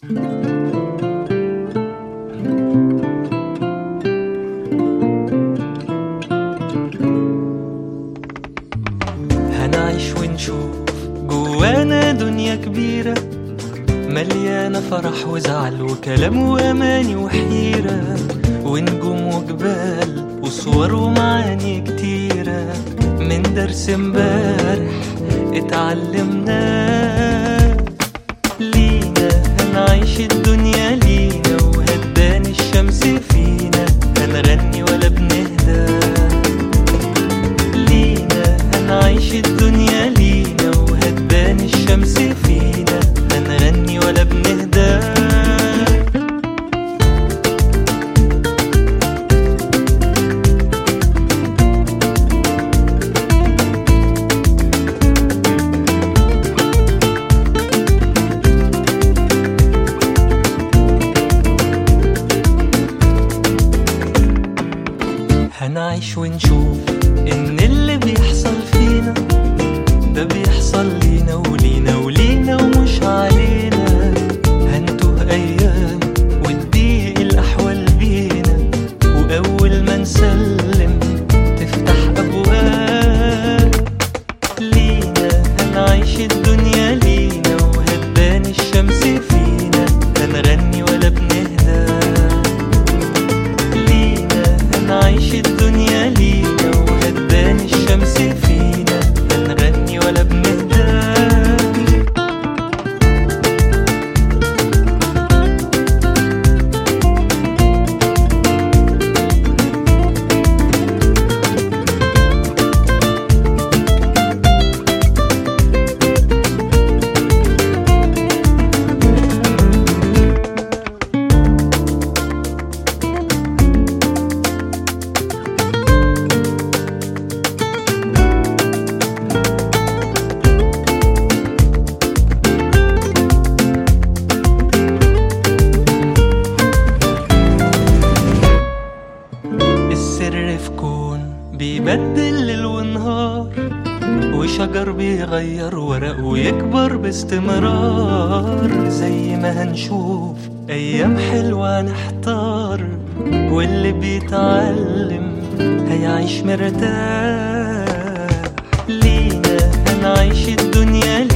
هنعيش ونشوف جوانا دنيا كبيرة مليانة فرح وزعل وكلام وأماني وحيرة ونجوم وجبال وصور ومعاني كتيرة من درس امبارح اتعلمناه لينا هنعيش الدنيا لينا وهتبان الشمس فينا هنغني ولا بنهدى لينا هنعيش الدنيا لينا وهتبان الشمس فينا هنغني ولا بنهدى هنعيش ونشوف ان اللي بيحصل فينا ده بيحصل لينا ولينا ولينا ومش علينا هنتوه ايام وتضيق الاحوال بينا واول ما نسلم تفتح ابواب لينا هنعيش الدنيا لينا وهتبان الشمس فينا هنغني ولا بنهدى لينا هنعيش الدنيا لينا وهتبان الشمس فينا هنغني ولا بنهدى السر في كون بيبدل ليل ونهار وشجر بيغير ورق ويكبر باستمرار زي ما هنشوف أيام حلوة نحتار واللي بيتعلم هيعيش مرتاح لينا هنعيش الدنيا